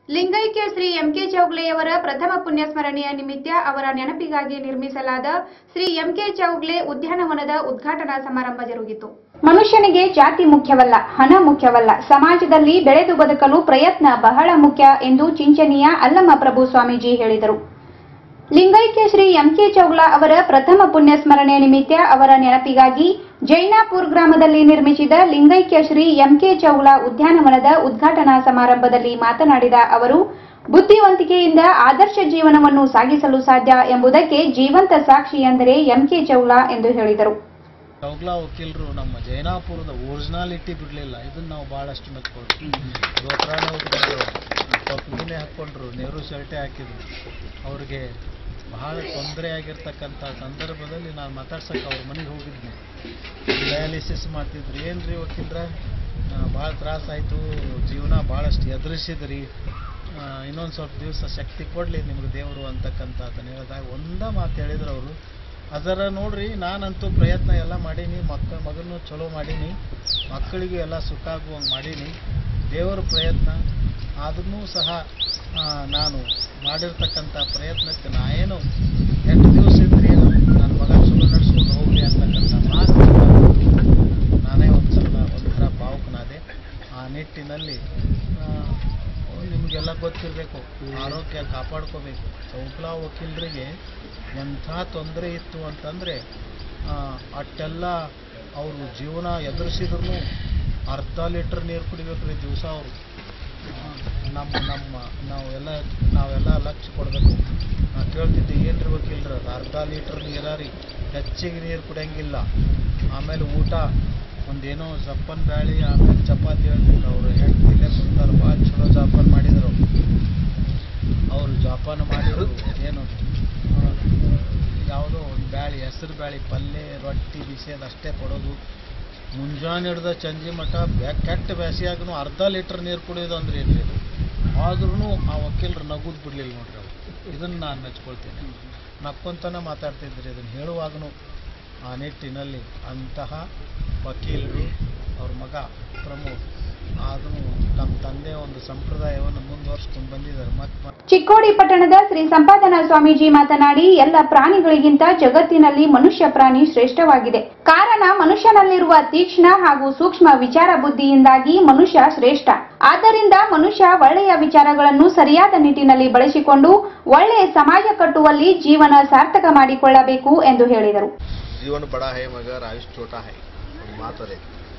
ಲಿಂಗೈಕ್ಯ ಶ್ರೀ ಎಂಕೆ ಚೌಗ್ಲೆಯವರ ಪ್ರಥಮ ಪುಣ್ಯಸ್ಮರಣೆಯ ನಿಮಿತ್ತ ಅವರ ನೆನಪಿಗಾಗಿ ನಿರ್ಮಿಸಲಾದ ಶ್ರೀ ಎಂಕೆ ಚೌಗ್ಲೆ ಉದ್ಯಾನವನದ ಉದ್ಘಾಟನಾ ಸಮಾರಂಭ ಜರುಗಿತು ಮನುಷ್ಯನಿಗೆ ಜಾತಿ ಮುಖ್ಯವಲ್ಲ ಹಣ ಮುಖ್ಯವಲ್ಲ ಸಮಾಜದಲ್ಲಿ ಬೆಳೆದು ಬದುಕಲು ಪ್ರಯತ್ನ ಬಹಳ ಮುಖ್ಯ ಎಂದು ಚಿಂಚನೀಯ ಅಲ್ಲಮ ಪ್ರಭು ಸ್ವಾಮೀಜಿ ಹೇಳಿದರು ಲಿಂಗೈಕ್ಯ ಶ್ರೀ ಎಂಕೆ ಚೌಗ್ಲಾ ಅವರ ಪ್ರಥಮ ಪುಣ್ಯಸ್ಮರಣೆ ನಿಮಿತ್ತ ಅವರ ನೆನಪಿಗಾಗಿ ಜೈನಾಪುರ್ ಗ್ರಾಮದಲ್ಲಿ ನಿರ್ಮಿಸಿದ ಲಿಂಗೈಕ್ಯ ಶ್ರೀ ಎಂಕೆ ಚೌಗ್ಲಾ ಉದ್ಯಾನವನದ ಉದ್ಘಾಟನಾ ಸಮಾರಂಭದಲ್ಲಿ ಮಾತನಾಡಿದ ಅವರು ಬುದ್ಧಿವಂತಿಕೆಯಿಂದ ಆದರ್ಶ ಜೀವನವನ್ನು ಸಾಗಿಸಲು ಸಾಧ್ಯ ಎಂಬುದಕ್ಕೆ ಜೀವಂತ ಸಾಕ್ಷಿ ಎಂದರೆ ಎಂಕೆ ಚೌಗ್ಲಾ ಎಂದು ಹೇಳಿದರು ಚೌಗ್ಲಾ ವಕೀಲರು ನಮ್ಮ ಜೈನಾಪುರದ ಒರಿಜಿನಾಲಿಟಿ ಬಿಡಲಿಲ್ಲ ಇದನ್ನ ನಾವು ಭಾಳಷ್ಟು ಮೆಚ್ಕೊಳ್ತೀವಿ ಧೋತ್ರಾನೇ ಉಟ್ಕೊಂಡ್ರು ತೊಪ್ಪಗಿನೇ ಹಾಕ್ಕೊಂಡ್ರು ನೆಹರು ಶರ್ಟೆ ಹಾಕಿದ್ರು ಅವ್ರಿಗೆ ಬಹಳ ತೊಂದರೆ ಆಗಿರ್ತಕ್ಕಂಥ ಸಂದರ್ಭದಲ್ಲಿ ನಾನು ಮಾತಾಡ್ಸಕ್ಕೆ ಅವ್ರ ಮನೆಗೆ ಹೋಗಿದ್ದೆ ಡಯಾಲಿಸಿಸ್ ಮಾಡ್ತಿದ್ರು ಏನು ರೀ ವಕೀಲ್ರ ಭಾಳ ತ್ರಾಸಾಯಿತು ಜೀವನ ಭಾಳಷ್ಟು ಎದುರಿಸಿದ್ರಿ ಇನ್ನೊಂದು ಸ್ವಲ್ಪ ದಿವಸ ಶಕ್ತಿ ಕೊಡಲಿ ನಿಮ್ಗೆ ದೇವರು ಅಂತಕ್ಕಂಥದ್ದನ್ನು ಹೇಳಿದಾಗ ಒಂದ ಮಾತು ಹೇಳಿದ್ರು ಅವರು ಅದರ ನೋಡ್ರಿ ನಾನಂತೂ ಪ್ರಯತ್ನ ಎಲ್ಲ ಮಾಡೀನಿ ಮಕ್ಕ ಮಗನೂ ಚಲೋ ಮಾಡೀನಿ ಮಕ್ಕಳಿಗೂ ಎಲ್ಲ ಸುಖ ಆಗುವಂಗೆ ಮಾಡೀನಿ ದೇವರ ಪ್ರಯತ್ನ ಆದ್ರೂ ಸಹ ಆ, ನಾನು ಮಾಡಿರ್ತಕ್ಕಂಥ ಪ್ರಯತ್ನಕ್ಕೆ ನಾ ಏನು ಎಂಟು ದಿವಸ ಇದ್ರೆ ಏನು ನನ್ನ ಮಗ ಚಲೋ ನಡೆಸ್ಕೊಂಡು ಹೋಗಲಿ ಅಂತಕ್ಕಂಥ ಮಾತು ನಾನೇ ಒಂದು ಸಲ ಒಂಥರ ಭಾವುಕನಾದೆ ಆ ನಿಟ್ಟಿನಲ್ಲಿ ಆ, ನಿಮಗೆಲ್ಲ ಗೊತ್ತಿರಬೇಕು ಆರೋಗ್ಯ ಕಾಪಾಡ್ಕೋಬೇಕು ಚೌಕ್ಲಾ ವಕೀಲರಿಗೆ ಎಂಥ ತೊಂದರೆ ಇತ್ತು ಅಂತಂದರೆ ಅಷ್ಟೆಲ್ಲ ಅವರು ಜೀವನ ಎದುರಿಸಿದ್ರು ಅರ್ಧ ಲೀಟ್ರ್ ನೀರು ಕುಡಿಬೇಕು ರೀ ದಿವಸ ಅವರು ನಮ್ಮ ನಮ್ಮ ನಾವೆಲ್ಲ ನಾವೆಲ್ಲ ಲಕ್ಷ್ಯ ಕೊಡಬೇಕು ನಾ ಕೇಳ್ತಿದ್ದೆ ಏನು ರೀ ವಕೀಲ್ರ ಅರ್ಧ ಲೀಟ್ರ್ ನೀರ ರೀ ಹೆಚ್ಚಿಗೆ ನೀರು ಕುಡಿಯಂಗಿಲ್ಲ ಆಮೇಲೆ ಊಟ ಒಂದೇನೋ ಸಪ್ಪನ್ ಬ್ಯಾಳಿ ಆಮೇಲೆ ಚಪಾತಿ ಹೇಳ್ತಿದ್ರು ಅವರು ಹೆಂಗೆ ಇಲ್ಲೇ ಕುಂತಾರೆ ಭಾಳ ಚಲೋ ಜಾಪಾನ್ ಮಾಡಿದರು ಅವರು ಜಾಪಾನ ಮಾಡಿದ್ರು ಏನು ಆ, ಯಾವುದೋ ಒಂದು ಬ್ಯಾಳಿ ಹೆಸರು ಬ್ಯಾಳಿ ಪಲ್ಯ ರೊಟ್ಟಿ ಬಿಸಿಯೋದು ಅಷ್ಟೇ ಕೊಡೋದು ಮುಂಜಾನೆ ಹಿಡ್ದ ಚಂಜಿ ಮಠ ಬ್ಯಾ ಕೆಟ್ಟ ಬ್ಯಾಸಿಯಾಗೂ ಅರ್ಧ ಲೀಟ್ರ್ ನೀರು ಕುಡಿಯೋದು ಅಂದ್ರೆ ಏನ್ರಿ ಇದು ಆದ್ರೂ ಆ ವಕೀಲರು ನಗುದು ಬಿಡಲಿಲ್ಲ ನೋಡ್ರಿ ಅವ್ರು ಇದನ್ನು ನಾನು ಮೆಚ್ಕೊಳ್ತೀನಿ ನಕ್ಕೊಂತನೇ ಮಾತಾಡ್ತಿದ್ರಿ ಇದನ್ನು ಹೇಳುವಾಗನು ಆ ನಿಟ್ಟಿನಲ್ಲಿ ಅಂತಹ ವಕೀಲರು ಅವ್ರ ಮಗ ಪ್ರಮೋದ್ ಆದರೂ ನಮ್ಮ ತಂದೆ ಒಂದು ಸಂಪ್ರದಾಯವನ್ನು ಮುಂದುವರ್ಸ್ಕೊಂಡು ಬಂದಿದ್ದಾರೆ ಮತ್ತೆ ಚಿಕ್ಕೋಡಿ ಪಟ್ಟಣದ ಶ್ರೀ ಸಂಪಾದನಾ ಸ್ವಾಮೀಜಿ ಮಾತನಾಡಿ ಎಲ್ಲ ಪ್ರಾಣಿಗಳಿಗಿಂತ ಜಗತ್ತಿನಲ್ಲಿ ಮನುಷ್ಯ ಪ್ರಾಣಿ ಶ್ರೇಷ್ಠವಾಗಿದೆ ಕಾರಣ ಮನುಷ್ಯನಲ್ಲಿರುವ ತೀಕ್ಷ್ಣ ಹಾಗೂ ಸೂಕ್ಷ್ಮ ವಿಚಾರ ಬುದ್ಧಿಯಿಂದಾಗಿ ಮನುಷ್ಯ ಶ್ರೇಷ್ಠ ಆದ್ದರಿಂದ ಮನುಷ್ಯ ಒಳ್ಳೆಯ ವಿಚಾರಗಳನ್ನು ಸರಿಯಾದ ನಿಟ್ಟಿನಲ್ಲಿ ಬಳಸಿಕೊಂಡು ಒಳ್ಳೆಯ ಸಮಾಜ ಕಟ್ಟುವಲ್ಲಿ ಜೀವನ ಸಾರ್ಥಕ ಮಾಡಿಕೊಳ್ಳಬೇಕು ಎಂದು ಹೇಳಿದರು ಜೀವನ ಬಡ ಹೈ ಮಗರ್ ಆಯುಷ್ ಚೋಟ ಹೈ ಒಂದು ಮಾತದೆ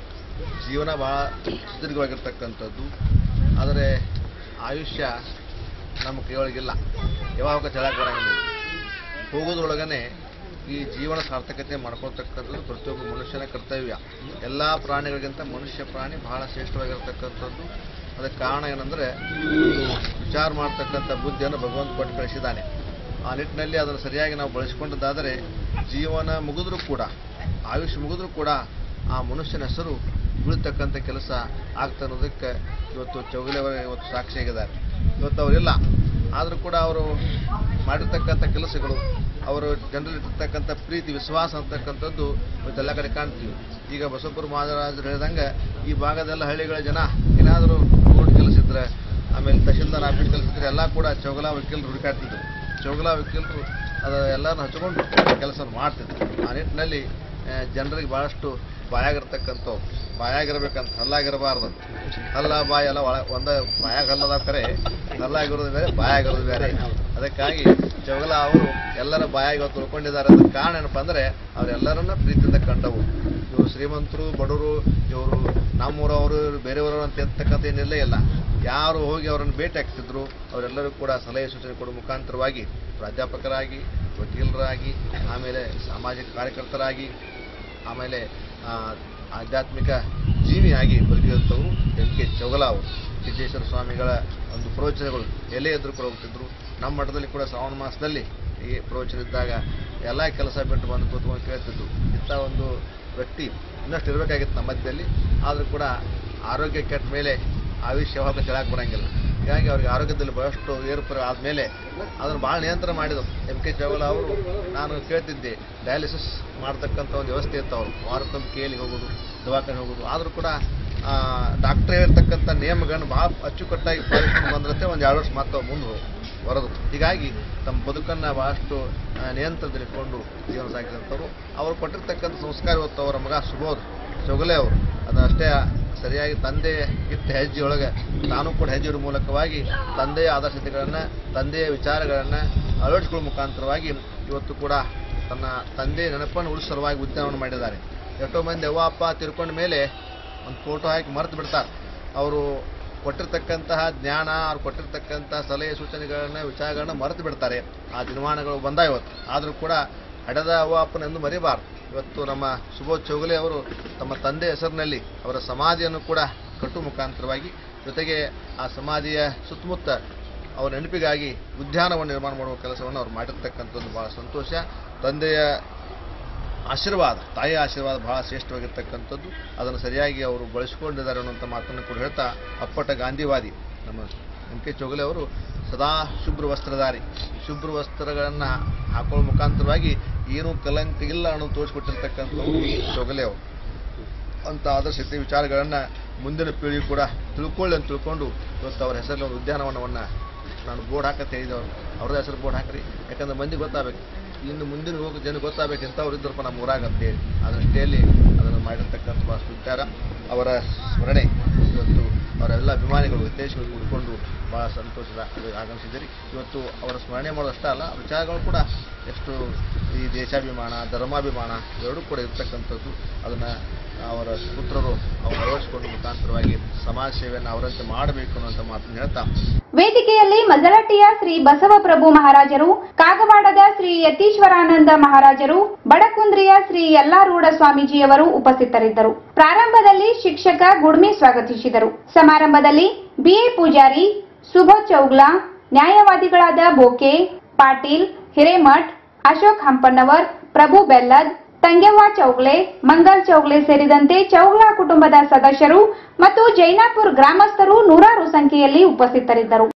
ಜೀವನ ಭಾಳ ಸುದೀರ್ಘವಾಗಿರ್ತಕ್ಕಂಥದ್ದು ಆದರೆ ಆಯುಷ್ಯ ನಮ್ಮ ಕೈಯೊಳಗಿಲ್ಲ ಯಾವಾಗ ಹೇಳಕ್ಕೆ ಬರಂಗಿಲ್ಲ ಹೋಗೋದ್ರೊಳಗನೆ ಈ ಜೀವನ ಸಾರ್ಥಕತೆ ಮಾಡ್ಕೊಳ್ತಕ್ಕಂಥದ್ದು ಪ್ರತಿಯೊಬ್ಬ ಮನುಷ್ಯನ ಕರ್ತವ್ಯ ಎಲ್ಲ ಪ್ರಾಣಿಗಳಿಗಿಂತ ಮನುಷ್ಯ ಪ್ರಾಣಿ ಬಹಳ ಶ್ರೇಷ್ಠವಾಗಿರ್ತಕ್ಕಂಥದ್ದು ಅದಕ್ಕೆ ಕಾರಣ ಏನಂದರೆ ವಿಚಾರ ಮಾಡ್ತಕ್ಕಂಥ ಬುದ್ಧಿಯನ್ನು ಭಗವಂತ ಕೊಟ್ಟು ಕಳಿಸಿದ್ದಾನೆ ಆ ನಿಟ್ಟಿನಲ್ಲಿ ಅದನ್ನು ಸರಿಯಾಗಿ ನಾವು ಬಳಸಿಕೊಂಡದ್ದಾದರೆ ಜೀವನ ಮುಗಿದ್ರೂ ಕೂಡ ಆಯುಷ್ ಮುಗಿದ್ರೂ ಕೂಡ ಆ ಮನುಷ್ಯನ ಹೆಸರು ಬೀಳ್ತಕ್ಕಂಥ ಕೆಲಸ ಆಗ್ತಾ ಅನ್ನೋದಕ್ಕೆ ಇವತ್ತು ಚೌಗಲೆಯವರ ಇವತ್ತು ಸಾಕ್ಷಿಯಾಗಿದ್ದಾರೆ ಇವತ್ತು ಅವರಿಲ್ಲ ಆದರೂ ಕೂಡ ಅವರು ಮಾಡಿರ್ತಕ್ಕಂಥ ಕೆಲಸಗಳು ಅವರು ಜನರಲ್ಲಿರ್ತಕ್ಕಂಥ ಪ್ರೀತಿ ವಿಶ್ವಾಸ ಅಂತಕ್ಕಂಥದ್ದು ಇವತ್ತೆಲ್ಲ ಕಡೆ ಕಾಣ್ತೀವಿ ಈಗ ಬಸವಪುರ ಮಹಾರಾಜರು ಹೇಳಿದಂಗೆ ಈ ಭಾಗದೆಲ್ಲ ಹಳ್ಳಿಗಳ ಜನ ಏನಾದರೂ ಕೋರ್ಟ್ ಕೆಲಸ ಇದ್ರೆ ಆಮೇಲೆ ತಹಶೀಲ್ದಾರ್ ಆಫೀಸ್ ಕೆಲಸ ಇದ್ರೆ ಎಲ್ಲ ಕೂಡ ಚೌಗಲ ವಕೀಲರು ಹುಡುಕಾಡ್ತಿದ್ರು ಚೌಗಲ ವಕೀಲರು ಅದು ಎಲ್ಲರನ್ನ ಹಚ್ಕೊಂಡು ಕೆಲಸ ಮಾಡ್ತಿದ್ರು ಆ ನಿಟ್ಟಿನಲ್ಲಿ ಆ, ಜನರಿಗೆ ಭಾಳಷ್ಟು ಬಾಯಾಗಿರ್ತಕ್ಕಂಥವು ಬಾಯಾಗಿರ್ಬೇಕಂತ ಹಲ್ಲಾಗಿರಬಾರ್ದು ಹಲ್ಲ ಬಾಯಿ ಎಲ್ಲ ಒಳ ಒಂದ ಬಾಯಾಗ ಹಲ್ಲದ ಕರೆ ಹಲ್ಲಾಗಿರೋದು ಬೇರೆ ಬಾಯಾಗಿರೋದು ಬೇರೆ ಅದಕ್ಕಾಗಿ ಚೌಗಲ ಅವರು ಎಲ್ಲರ ಬಾಯಾಗಿ ಇವತ್ತು ಉಳ್ಕೊಂಡಿದ್ದಾರೆ ಅದಕ್ಕೆ ಕಾರಣ ಏನಪ್ಪ ಅಂದರೆ ಅವರೆಲ್ಲರನ್ನ ಪ್ರೀತಿಯಿಂದ ಕಂಡವು ಇವರು ಶ್ರೀಮಂತರು ಬಡವರು ಇವರು ನಮ್ಮೂರವರು ಇವ್ರು ಬೇರೆಯವರು ಅಂತ ಎತ್ತಕ್ಕಂಥ ಏನಿಲ್ಲ ಇಲ್ಲ ಯಾರು ಹೋಗಿ ಅವರನ್ನು ಭೇಟಿ ಆಗ್ತಿದ್ರು ಅವರೆಲ್ಲರೂ ಕೂಡ ಸಲಹೆ ಸೂಚನೆ ಕೊಡುವ ಮುಖಾಂತರವಾಗಿ ಪ್ರಾಧ್ಯಾಪಕರಾಗಿ ವಕೀಲರಾಗಿ ಆಮೇಲೆ ಸಾಮಾಜಿಕ ಕಾರ್ಯಕರ್ತರಾಗಿ ಆಮೇಲೆ ಆ, ಆಧ್ಯಾತ್ಮಿಕ ಜೀವಿಯಾಗಿ ಬದುಕಿದಂಥವರು ಎಂ ಕೆ ಚೌಗಲ ಅವರು ಸಿದ್ದೇಶ್ವರ ಸ್ವಾಮಿಗಳ ಒಂದು ಪ್ರವಚನಗಳು ಎಲ್ಲೇ ಇದ್ರೂ ಕೂಡ ಹೋಗ್ತಿದ್ರು ನಮ್ಮ ಮಠದಲ್ಲಿ ಕೂಡ ಶ್ರಾವಣ ಮಾಸದಲ್ಲಿ ಈ ಪ್ರವಚನ ಇದ್ದಾಗ ಎಲ್ಲ ಕೆಲಸ ಬಿಟ್ಟು ಬಂದು ಕೂತ್ಕೊಂಡು ಕೇಳ್ತಿದ್ರು ಇಂಥ ಒಂದು ವ್ಯಕ್ತಿ ಇನ್ನಷ್ಟು ಇರಬೇಕಾಗಿತ್ತು ನಮ್ಮ ಮಧ್ಯದಲ್ಲಿ ಆದರೂ ಕೂಡ ಆರೋಗ್ಯ ಕೆಟ್ಟ ಮೇಲೆ ಆಯುಷ್ಯ ಯಾವಾಗ ಹೇಳಕ್ಕೆ ಬರಂಗಿಲ್ಲ ಹೀಗಾಗಿ ಅವ್ರಿಗೆ ಆರೋಗ್ಯದಲ್ಲಿ ಬಹಳಷ್ಟು ಏರುಪೇರು ಆದಮೇಲೆ ಅದನ್ನು ಭಾಳ ನಿಯಂತ್ರಣ ಮಾಡಿದರು ಎಂ ಕೆ ಚೌಗಲ ಅವರು ನಾನು ಕೇಳ್ತಿದ್ದೆ ಡಯಾಲಿಸಿಸ್ ಮಾಡ್ತಕ್ಕಂಥ ಒಂದು ವ್ಯವಸ್ಥೆ ಇತ್ತು ಅವರು ವಾರಕ್ಕೊಮ್ಮೆ ಕೇಳಿ ಹೋಗೋದು ದವಾಖಾನೆ ಹೋಗೋದು ಆದರೂ ಕೂಡ ಡಾಕ್ಟರ್ ಹೇಳಿರ್ತಕ್ಕಂಥ ನಿಯಮಗಳನ್ನು ಭಾಳ ಅಚ್ಚುಕಟ್ಟಾಗಿ ಪಾಲಿಸ್ಕೊಂಡು ಬಂದ್ರತೆ ಒಂದು ಎರಡು ವರ್ಷ ಮತ್ತೆ ಮುಂದೆ ಬರೋದು ಹೀಗಾಗಿ ತಮ್ಮ ಬದುಕನ್ನು ಭಾಳಷ್ಟು ಆ, ನಿಯಂತ್ರಣದಲ್ಲಿಟ್ಕೊಂಡು ಜೀವನ ಸಾಗಿದಂಥವ್ರು ಅವರು ಕೊಟ್ಟಿರ್ತಕ್ಕಂಥ ಸಂಸ್ಕಾರ ಇವತ್ತು ಅವರ ಮಗ ಸುಬೋಧ್ ಚೊಗಲೆ ಅವರು ಅದಷ್ಟೇ ಸರಿಯಾಗಿ ತಂದೆ ಇಟ್ಟ ಹೆಜ್ಜೆಯೊಳಗೆ ತಾನು ಕೂಡ ಹೆಜ್ಜೆಯ ಮೂಲಕವಾಗಿ ತಂದೆಯ ಆದರ್ಶತೆಗಳನ್ನು ತಂದೆಯ ವಿಚಾರಗಳನ್ನು ಅಳವಡಿಸಿಕೊಳ್ಳುವ ಮುಖಾಂತರವಾಗಿ ಇವತ್ತು ಕೂಡ ತನ್ನ ತಂದೆಯ ನೆನಪನ್ನು ಉಳಿಸುವ ಸಲುವಾಗಿ ಉದ್ಯಾನವನ್ನು ಮಾಡಿದ್ದಾರೆ ಎಷ್ಟೋ ಮಂದಿ ಅವ್ವ ಅಪ್ಪ ತಿರ್ಕೊಂಡ ಮೇಲೆ ಒಂದು ಫೋಟೋ ಹಾಕಿ ಮರೆತು ಬಿಡ್ತಾರೆ ಅವರು ಕೊಟ್ಟಿರ್ತಕ್ಕಂತಹ ಜ್ಞಾನ ಅವ್ರು ಕೊಟ್ಟಿರ್ತಕ್ಕಂತಹ ಸಲಹೆ ಸೂಚನೆಗಳನ್ನ ವಿಚಾರಗಳನ್ನ ಮರೆತು ಬಿಡ್ತಾರೆ ಆ ದಿನಮಾನಗಳು ಬಂದ ಇವತ್ತು ಆದರೂ ಕೂಡ ಹಡೆದ ಅವ್ವ ಅಪ್ಪನೆಂದು ಮರಿಬಾರ್ದು ಇವತ್ತು ನಮ್ಮ ಸುಬೋಧ್ ಚೌಗಲೆ ಅವರು ತಮ್ಮ ತಂದೆ ಹೆಸರಿನಲ್ಲಿ ಅವರ ಸಮಾಧಿಯನ್ನು ಕೂಡ ಕಟ್ಟುವ ಮುಖಾಂತರವಾಗಿ ಜೊತೆಗೆ ಆ ಸಮಾಧಿಯ ಸುತ್ತಮುತ್ತ ಅವರ ನೆನಪಿಗಾಗಿ ಉದ್ಯಾನವನ್ನು ನಿರ್ಮಾಣ ಮಾಡುವ ಕೆಲಸವನ್ನು ಅವ್ರು ಮಾಡಿರ್ತಕ್ಕಂಥದ್ದು ಬಹಳ ಸಂತೋಷ ತಂದೆಯ ಆಶೀರ್ವಾದ ತಾಯಿಯ ಆಶೀರ್ವಾದ ಬಹಳ ಶ್ರೇಷ್ಠವಾಗಿರ್ತಕ್ಕಂಥದ್ದು ಅದನ್ನು ಸರಿಯಾಗಿ ಅವರು ಬಳಸಿಕೊಂಡಿದ್ದಾರೆ ಅನ್ನುವಂಥ ಮಾತನ್ನು ಕೂಡ ಹೇಳ್ತಾ ಅಪ್ಪಟ ಗಾಂಧಿವಾದಿ ನಮ್ಮ ಎಂ ಕೆ ಚೋಗಲೆ ಅವರು ಸದಾ ಶುಭ್ರ ವಸ್ತ್ರಧಾರಿ ಶುಭ್ರ ವಸ್ತ್ರಗಳನ್ನು ಹಾಕೊಳ್ಳೋ ಮುಖಾಂತರವಾಗಿ ಏನೂ ಕಲಂಕ ಇಲ್ಲ ಅನ್ನೋದು ತೋರಿಸ್ಕೊಟ್ಟಿರ್ತಕ್ಕಂಥವ್ರು ಚೋಗಲೆ ಅವರು ಅಂತ ಆದರ್ಶತೆ ವಿಚಾರಗಳನ್ನು ಮುಂದಿನ ಪೀಳಿಗೆ ಕೂಡ ತಿಳ್ಕೊಳ್ಳಿ ಅಂತ ತಿಳ್ಕೊಂಡು ಇವತ್ತು ಅವರ ಹೆಸರಲ್ಲಿ ಒಂದು ಉದ್ಯಾನವನವನ್ನು ನಾನು ಬೋರ್ಡ್ ಹಾಕತ್ತೆ ಹೇಳಿದವರು ಅವ್ರದ್ದು ಹೆಸರು ಬೋರ್ಡ್ ಹಾಕ್ರಿ ಯಾಕಂದ್ರೆ ಮಂದಿ ಗೊತ್ತಾಗಬೇಕು ಇನ್ನು ಮುಂದಿನ ಹೋಗೋ ಜನ ಗೊತ್ತಾಗಬೇಕು ಇಂಥವ್ರು ಇದ್ರಪ್ಪ ನಮ್ಮ ಊರಾಗ ಅಂತೇಳಿ ಅದರಷ್ಟೇಲಿ ಅದನ್ನು ಮಾಡಿರ್ತಕ್ಕಂಥ ಭಾಳ ವಿಚಾರ ಅವರ ಸ್ಮರಣೆ ಇವತ್ತು ಅವರೆಲ್ಲ ಅಭಿಮಾನಿಗಳು ಹಿತೈಷಿಗಳು ಕೂಡಿಕೊಂಡು ಭಾಳ ಸಂತೋಷದ ಆಗಮಿಸಿದ್ದೀರಿ ಇವತ್ತು ಅವರ ಸ್ಮರಣೆ ಮಾಡೋದಷ್ಟೇ ಅಲ್ಲ ವಿಚಾರಗಳು ಕೂಡ ಎಷ್ಟು ಈ ದೇಶಾಭಿಮಾನ ಧರ್ಮಾಭಿಮಾನ ಎರಡೂ ಕೂಡ ಇರ್ತಕ್ಕಂಥದ್ದು ಅದನ್ನು ಅವರ ಪುತ್ರರು ಅವರು ಅಳವಡಿಸಿಕೊಂಡು ಮುಖಾಂತರವಾಗಿ ಸಮಾಜ ಸೇವೆಯನ್ನು ಅವರಂತೆ ಮಾಡಬೇಕು ಅನ್ನೋಂಥ ಮಾತನ್ನು ಹೇಳ್ತಾ ವೇದಿಕೆಯಲ್ಲಿ ಮಜಲಟ್ಟಿಯ ಶ್ರೀ ಬಸವಪ್ರಭು ಮಹಾರಾಜರು ಕಾಗವಾಡದ ಶ್ರೀ ಯತೀಶ್ವರಾನಂದ ಮಹಾರಾಜರು ಬಡಕುಂದ್ರಿಯ ಶ್ರೀ ಯಲ್ಲಾರೂಢ ಸ್ವಾಮೀಜಿಯವರು ಉಪಸ್ಥಿತರಿದ್ದರು ಪ್ರಾರಂಭದಲ್ಲಿ ಶಿಕ್ಷಕ ಗುಡ್ಮಿ ಸ್ವಾಗತಿಸಿದರು ಸಮಾರಂಭದಲ್ಲಿ ಬಿಎ ಪೂಜಾರಿ ಸುಬೋಧ್ ಚೌಗ್ಲಾ ನ್ಯಾಯವಾದಿಗಳಾದ ಬೋಕೆ ಪಾಟೀಲ್ ಹಿರೇಮಠ್ ಅಶೋಕ್ ಹಂಪನ್ನವರ್ ಪ್ರಭು ಬೆಲ್ಲದ್ ತಂಗೆವ್ವ ಚೌಗ್ಲೆ ಮಂಗಲ್ ಚೌಗ್ಲೆ ಸೇರಿದಂತೆ ಚೌಗ್ಲಾ ಕುಟುಂಬದ ಸದಸ್ಯರು ಮತ್ತು ಜೈನಾಪುರ್ ಗ್ರಾಮಸ್ಥರು ನೂರಾರು ಸಂಖ್ಯೆಯಲ್ಲಿ ಉಪಸ್ಥಿತರಿದ್ದರು